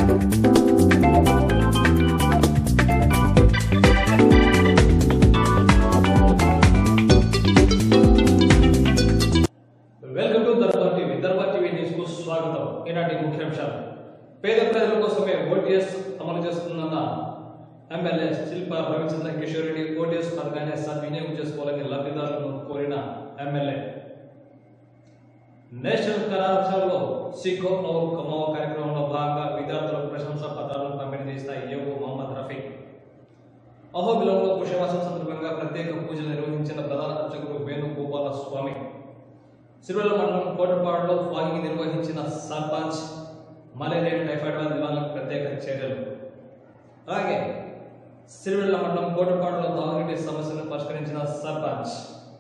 welcome to Darbar TV Darbar TV news కు స్వాగతం ఈనాటి ముఖ్యాంశాలు పేద ప్రజల కోసమే ఓటీఎస్ అమలు చేస్తున్న ఎమ్మెల్యే శిల్ప రవిచంద్ర కిషోర్ రెడ్డి ఓటీఎస్ పథకాన్ని సద్వినియోగం చేసుకోవాలని లబ్ధిదారులను కోరిన ఎమ్మెల్యే నేషనల్ కళాశాలలో సిఖో ఔర్ కమో కార్యక్రమంలో భాగంగా విద్యార్థులకు ప్రశంసా పత్రాలను పంపిణీ చేసిన ఏవో మొహమ్మద్ రఫీక్ అహోబిలంలో పుష్యమాసం సందర్భంగా ప్రత్యేక పూజలు నిర్వహించిన ప్రధాన అర్చకుడు వేణుగోపాల స్వామి సిరివెల్ల మండలం కోటపాడులో ఫాగింగ్ నిర్వహించిన సర్పంచ్ మలేరియా టైఫాయిడ్ వ్యాధి నివారణకు ప్రత్యేక చర్యలు అలాగే సిరివెల్ల మండలం కోటపాడులో తాగునీటి సమస్యను పరిష్కరించిన సర్పంచ్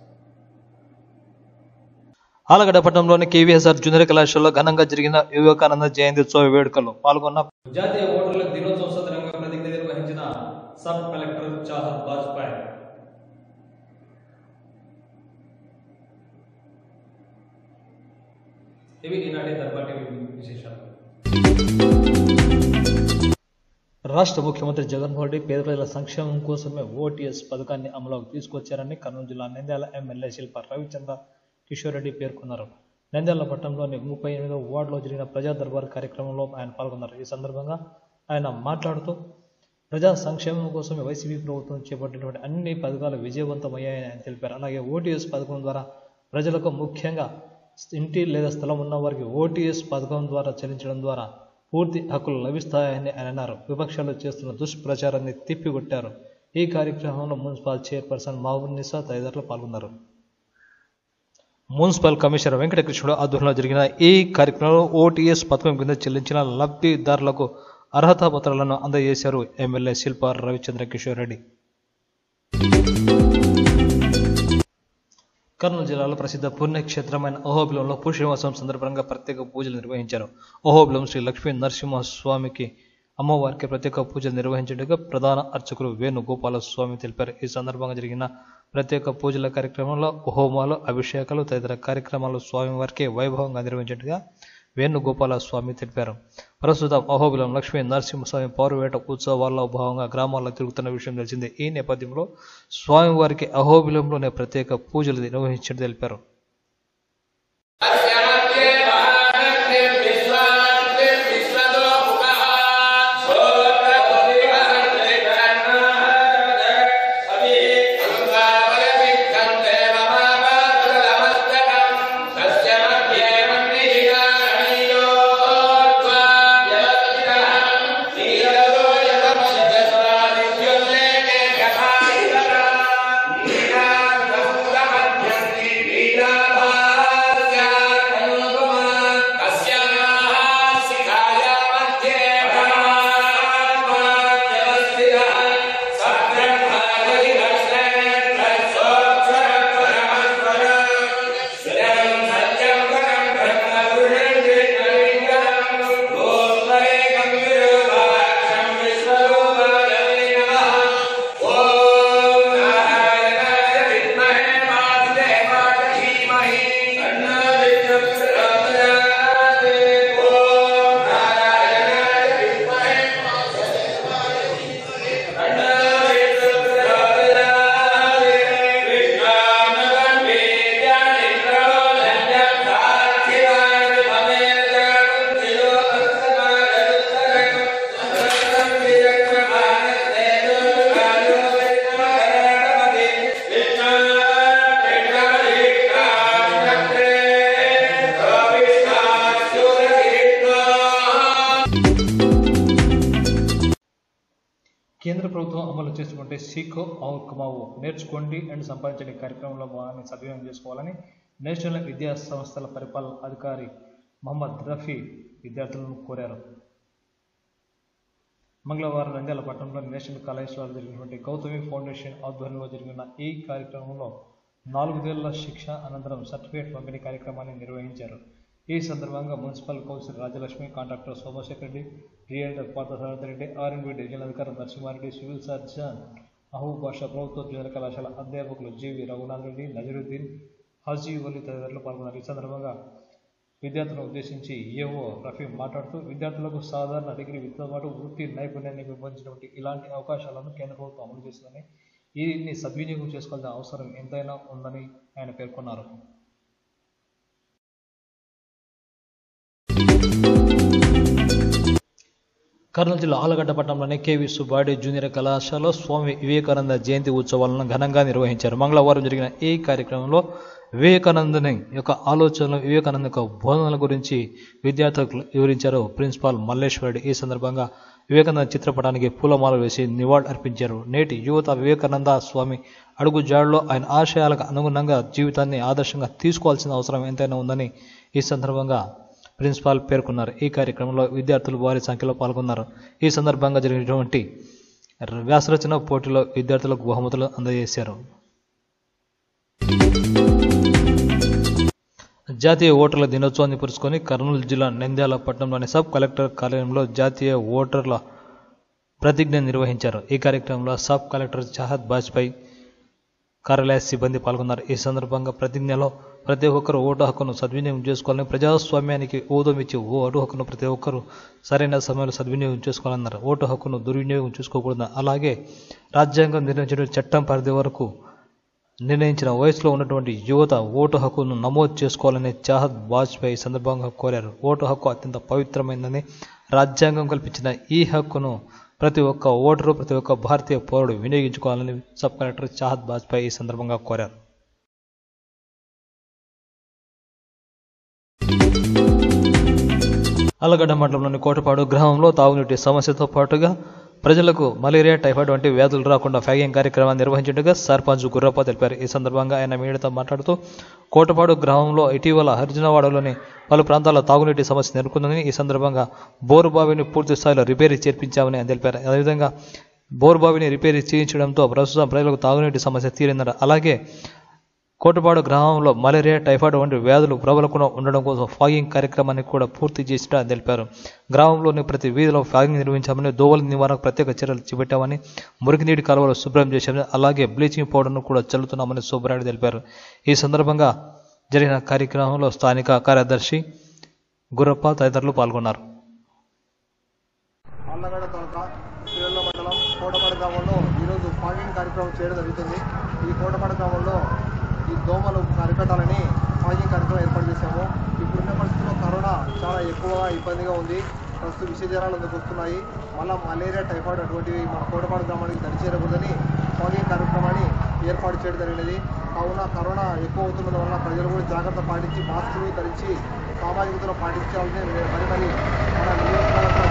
ఆలగడ్డ పట్టణంలోని కేవీఎస్ఆర్ జూనియర్ కళాశాలలో ఘనంగా జరిగిన వివేకానంద జయంతి ఉత్సవ వేడుకల్లో పాల్గొన్న జాతీయ ఓటర్ల దినోత్సవ సందర్భంగా ప్రతిజ్ఞ నిర్వహించిన సబ్ కలెక్టర్ చాహద్ వాజ్పేయి ఇవి ఈనాటి దర్బార్ టీవీ విశేషాలు రాష్ట్ర ముఖ్యమంత్రి జగన్మోహన్ రెడ్డి పేద ప్రజల సంక్షేమం కోసమే ఓటీఎస్ పథకాన్ని అమలులోకి తీసుకొచ్చారని కర్నూలు జిల్లా నంద్యాల ఎమ్మెల్యే శిల్ప రవిచంద్ర కిషోర్ రెడ్డి పేర్కొన్నారు నంద్యాల పట్టణంలోని ముప్పై ఎనిమిదవ వార్డులో జరిగిన ప్రజా దర్బార్ కార్యక్రమంలో ఆయన పాల్గొన్నారు ఈ సందర్భంగా ఆయన మాట్లాడుతూ ప్రజా సంక్షేమం కోసమే వైసీపీ ప్రభుత్వం చేపట్టినటువంటి అన్ని పథకాలు విజయవంతమయ్యాయని ఆయన తెలిపారు అలాగే ఓటీఎస్ పథకం ద్వారా ప్రజలకు ముఖ్యంగా ఇంటి లేదా స్థలం ఉన్న వారికి ఓటీఎస్ పథకం ద్వారా చెల్లించడం ద్వారా పూర్తి హక్కులు లభిస్తాయని ఆయన అన్నారు విపక్షాలు చేస్తున్న దుష్ప్రచారాన్ని తిప్పికొట్టారు ఈ కార్యక్రమంలో మున్సిపల్ చైర్పర్సన్ మహబూబ్ నిసా తదితరులు పాల్గొన్నారు మున్సిపల్ కమిషనర్ వెంకటకృష్ణుడు ఆధ్వర్యంలో జరిగిన ఈ కార్యక్రమంలో ఓటీఎస్ పథకం కింద చెల్లించిన లబ్ధిదారులకు అర్హతా పత్రాలను అందజేశారు ఎమ్మెల్యే శిల్ప రవిచంద్ర కిషోర్ రెడ్డి కర్నూలు జిల్లాలో ప్రసిద్ధ పుణ్యక్షేత్రమైన అహోబిలంలో పుష్యమాసం సందర్భంగా ప్రత్యేక పూజలు నిర్వహించారు అహోబిలం శ్రీ లక్ష్మీ నరసింహస్వామికి అమ్మవారికి ప్రత్యేక పూజలు నిర్వహించడానికి ప్రధాన అర్చకులు వేణుగోపాల స్వామి తెలిపారు ఈ సందర్భంగా జరిగిన ప్రత్యేక పూజల కార్యక్రమంలో హోమాలు అభిషేకాలు తదితర కార్యక్రమాలు స్వామివారికి వైభవంగా నిర్వహించినట్టుగా వేణుగోపాల స్వామి తెలిపారు ప్రస్తుతం అహోబిలం లక్ష్మీ నరసింహస్వామి పౌరవేట ఉత్సవాల్లో భాగంగా గ్రామాల్లో తిరుగుతున్న విషయం తెలిసిందే ఈ నేపథ్యంలో స్వామివారికి అహోబిలంలోనే ప్రత్యేక పూజలు నిర్వహించినట్టు తెలిపారు కేంద్ర ప్రభుత్వం అమలు చేస్తున్నటువంటి సీఖో ఔర్ కమావో నేర్చుకోండి అండ్ సంపాదించండి కార్యక్రమంలో భాగాన్ని సద్వినియోగం చేసుకోవాలని నేషనల్ విద్యా సంస్థల పరిపాలన అధికారి మహమ్మద్ రఫీ విద్యార్థులను కోరారు మంగళవారం నంద్యాల పట్టణంలో నేషనల్ కళాశాలలో జరిగినటువంటి గౌతమి ఫౌండేషన్ ఆధ్వర్యంలో జరిగిన ఈ కార్యక్రమంలో నాలుగుదేళ్ల శిక్ష అనంతరం సర్టిఫికేట్ పంపిణీ కార్యక్రమాన్ని నిర్వహించారు ఈ సందర్భంగా municipal council Rajalakshmi contractor Somasekhar Reddy realtor Parthasarathi Reddy R and B divisional అధికారి నరసింహారెడ్డి సివిల్ సర్జన్ మహబూబ్ బాషా ప్రభుత్వ జూనియర్ కళాశాల అధ్యాపకులు జీవి రఘునాథ్ రెడ్డి నజరుద్దీన్ హాజీ వలి తదితరులు పాల్గొన్నారు ఈ సందర్భంగా విద్యార్థులను ఉద్దేశించి ఏఓ రఫీ మాట్లాడుతూ విద్యార్థులకు సాధారణ డిగ్రీ విద్యతో పాటు వృత్తి నైపుణ్యాన్ని పెంపొందించినటువంటి ఇలాంటి అవకాశాలను కేంద్ర ప్రభుత్వం అమలు చేస్తుందని దీన్ని సద్వినియోగం చేసుకోవాల్సిన అవసరం ఎంతైనా ఉందని ఆయన పేర్కొన్నారు కర్నూలు జిల్లా ఆలగడ్డ పట్టణంలోని కేవీ సుబ్బాడి జూనియర్ కళాశాలలో స్వామి వివేకానంద జయంతి ఉత్సవాలను ఘనంగా నిర్వహించారు మంగళవారం జరిగిన ఈ కార్యక్రమంలో వివేకానందుని యొక్క ఆలోచనలు వివేకానంద యొక్క బోధనల గురించి విద్యార్థులకు వివరించారు ప్రిన్సిపాల్ మల్లేశ్వరుడు ఈ సందర్భంగా వివేకానంద చిత్రపటానికి పూలమాల వేసి నివాళులు అర్పించారు నేటి యువత వివేకానంద స్వామి అడుగు జాడలో ఆయన ఆశయాలకు అనుగుణంగా జీవితాన్ని ఆదర్శంగా తీసుకోవాల్సిన అవసరం ఎంతైనా ఉందని ఈ సందర్భంగా ప్రిన్సిపాల్ పేర్కొన్నారు ఈ కార్యక్రమంలో విద్యార్థులు భారీ సంఖ్యలో పాల్గొన్నారు ఈ సందర్భంగా జరిగినటువంటి వ్యాసరచన పోటీలో విద్యార్థులకు బహుమతులు అందజేశారు జాతీయ ఓటర్ల దినోత్సవాన్ని పురుచుకొని కర్నూలు జిల్లా నంద్యాల పట్టణంలోని సబ్ కలెక్టర్ కార్యాలయంలో జాతీయ ఓటర్ల ప్రతిజ్ఞ నిర్వహించారు ఈ కార్యక్రమంలో సబ్ కలెక్టర్ చాహద్ బాజ్పేయి కార్యాలయ సిబ్బంది పాల్గొన్నారు ఈ సందర్భంగా ప్రతిజ్ఞలో ప్రతి ఒక్కరు ఓటు హక్కును సద్వినియోగం చేసుకోవాలని ప్రజాస్వామ్యానికి ఊదం ఇచ్చి ఓటు హక్కును ప్రతి ఒక్కరూ సరైన సమయంలో సద్వినియోగం చేసుకోవాలన్నారు ఓటు హక్కును దుర్వినియోగం చేసుకోకూడదు అలాగే రాజ్యాంగం నిర్ణయించిన చట్టం పరిధి వరకు నిర్ణయించిన వయసులో ఉన్నటువంటి యువత ఓటు హక్కును నమోదు చేసుకోవాలని చాహద్ వాజ్పేయి సందర్భంగా కోరారు ఓటు హక్కు అత్యంత పవిత్రమైనదని రాజ్యాంగం కల్పించిన ఈ హక్కును ప్రతి ఒక్క ఓటరు ప్రతి ఒక్క భారతీయ పౌరుడు వినియోగించుకోవాలని సబ్ కలెక్టర్ చాహద్ వాజ్పేయి ఈ సందర్భంగా కోరారు అల్లగడ్డ మండలంలోని కోటపాడు గ్రామంలో తాగునీటి సమస్యతో పాటుగా ప్రజలకు మలేరియా టైఫాయిడ్ వంటి వ్యాధులు రాకుండా ఫ్యాగింగ్ కార్యక్రమాన్ని నిర్వహించినట్టుగా సర్పంచ్ గుర్రప్ప తెలిపారు ఈ సందర్భంగా ఆయన మీడియాతో మాట్లాడుతూ కోటపాడు గ్రామంలో ఇటీవల హరిజనవాడలోని పలు ప్రాంతాల తాగునీటి సమస్య నెలకొందని ఈ సందర్భంగా బోరు బావిని పూర్తి స్థాయిలో రిపేరీ చేర్పించామని ఆయన తెలిపారు అదేవిధంగా బోరు బావిని రిపేరీ చేయించడంతో ప్రస్తుతం ప్రజలకు తాగునీటి సమస్య తీరిందన్నారు అలాగే కోటపాడు గ్రామంలో మలేరియా టైఫాయిడ్ వంటి వ్యాధులు ప్రబలకుండా ఉండడం కోసం ఫాగింగ్ కార్యక్రమాన్ని కూడా పూర్తి చేసినట్టు తెలిపారు గ్రామంలోని ప్రతి వీధిలో ఫాగింగ్ నిర్వహించామని దోవల నివారణకు ప్రత్యేక చర్యలు చేపట్టామని మురికినీటి కాలువలు శుభ్రం చేశామని అలాగే బ్లీచింగ్ పౌడర్ను కూడా చల్లుతున్నామని సుబ్బరాయుడు తెలిపారు ఈ సందర్భంగా జరిగిన కార్యక్రమంలో స్థానిక కార్యదర్శి గుర్రప్ప తదితరులు పాల్గొన్నారు అల్లగడ్డ తాలూకా శ్రీవెల్ల మండలం కోటపాడు గ్రామంలో ఈరోజు ఫాగింగ్ కార్యక్రమం చేయడం జరుగుతుంది ఈ కోటపాడు గ్రామంలో ఈ దోమలు అరికట్టాలని ఫాగింగ్ కార్యక్రమం ఏర్పాటు చేశాము ఇప్పుడున్న పరిస్థితుల్లో కరోనా చాలా ఎక్కువగా ఇబ్బందిగా ఉంది ప్రస్తుతం విష జ్వరాలు అందుకు వస్తున్నాయి మళ్ళీ మలేరియా టైఫాయిడ్ అటువంటివి మన కోటపాడు గ్రామానికి దరిచేరకూడదని ఫాగింగ్ కార్యక్రమాన్ని ఏర్పాటు చేయడం జరిగినది కావున కరోనా ఎక్కువ అవుతున్నందు వల్ల ప్రజలు కూడా జాగ్రత్త పాటించి మాస్కులు ధరించి సామాజిక దూరం పాటించాలని నేను మరి మరి మన నియోజకవర్గ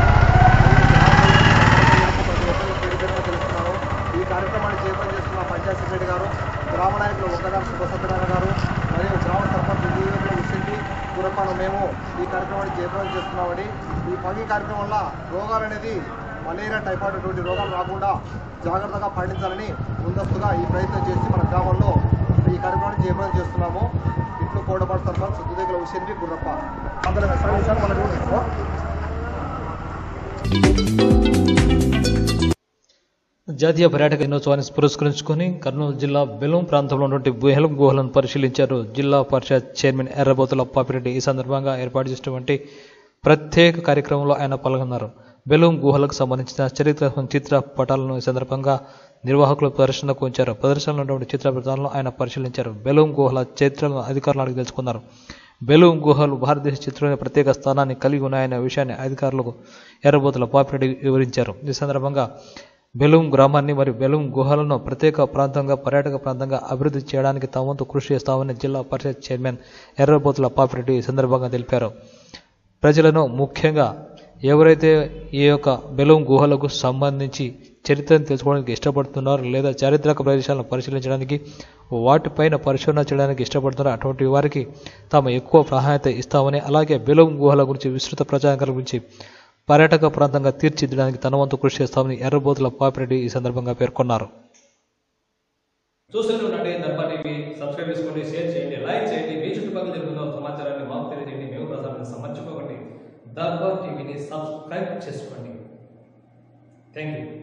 ప్రజల తెలుస్తున్నాను ఈ కార్యక్రమాన్ని చేపట్టి చేస్తున్న పంచాయత్ సెక్రటరీ గారు గ్రామ నాయకులు ఒక్కగారు సుభసత్యనారాయణ గారు మరియు గ్రామ సర్పంచ్ విజయవేంద్ర విషయంకి గురపాను మేము ఈ కార్యక్రమాన్ని చేపట్టి చేస్తున్నామని ఈ పగి కార్యక్రమం వల్ల రోగాలు అనేది మలేరియా టైఫాయిడ్ అటువంటి రోగాలు రాకుండా జాగ్రత్తగా పాటించాలని ముందస్తుగా ఈ ప్రయత్నం చేసి మన గ్రామంలో ఈ కార్యక్రమాన్ని చేపట్టి చేస్తున్నాము ఇట్లు కోడపాడు సర్పంచ్ సుద్దుదగ్గర విషయంకి గుర్రప్ప అందులో సార్ మన జాతీయ పర్యాటక దినోత్సవాన్ని పురస్కరించుకొని కర్నూలు జిల్లా బెలూం ప్రాంతంలో ఉన్నటువంటి బుహెలం గుహలను పరిశీలించారు జిల్లా పరిషత్ చైర్మన్ ఎర్రబోతుల పాపిరెడ్డి ఈ సందర్భంగా ఏర్పాటు చేసినటువంటి ప్రత్యేక కార్యక్రమంలో ఆయన పాల్గొన్నారు బెలూం గుహలకు సంబంధించిన చరిత్ర చిత్ర పటాలను ఈ సందర్భంగా నిర్వాహకులు ప్రదర్శనకు ఉంచారు ప్రదర్శనలో ఉన్నటువంటి చిత్ర పటాలను ఆయన పరిశీలించారు బెలూం గుహల చరిత్రను అధికారులు అడిగి తెలుసుకున్నారు బెలూం గుహలు భారతదేశ చిత్రంలో ప్రత్యేక స్థానాన్ని కలిగి ఉన్నాయనే విషయాన్ని అధికారులకు ఎర్రబోతుల పాపిరెడ్డి వివరించారు ఈ సందర్భంగా బెలూం గ్రామాన్ని మరియు బెలూం గుహలను ప్రత్యేక ప్రాంతంగా పర్యాటక ప్రాంతంగా అభివృద్ధి చేయడానికి తమ వంతు కృషి చేస్తామని జిల్లా పరిషత్ చైర్మన్ ఎర్రబోతుల పాపిరెడ్డి ఈ సందర్భంగా తెలిపారు ప్రజలను ముఖ్యంగా ఎవరైతే ఈ యొక్క బెలూం గుహలకు సంబంధించి చరిత్రను తెలుసుకోవడానికి ఇష్టపడుతున్నారో లేదా చారిత్రక ప్రదేశాలను పరిశీలించడానికి వాటిపైన పరిశోధన చేయడానికి ఇష్టపడుతున్నారో అటువంటి వారికి తాము ఎక్కువ ప్రాధాన్యత ఇస్తామని అలాగే బెలూం గుహల గురించి విస్తృత ప్రచారం గురించి పర్యాటక ప్రాంతంగా తీర్చిదిద్దడానికి తన వంతు కృషి చేస్తామని ఎర్రబోతుల పాపిరెడ్డి ఈ సందర్భంగా పేర్కొన్నారు చూస్తూనే ఉండండి దర్బార్ టీవీ సబ్స్క్రైబ్ చేసుకోండి షేర్ చేయండి లైక్ చేయండి మీ చుట్టుపక్కల జరుగుతున్న సమాచారాన్ని మాకు తెలియజేయండి మేము ప్రసారం మర్చిపోకండి దర్బార్ టీవీని సబ్స్క్రైబ్ చేసుకోండి థ్యాంక్ యూ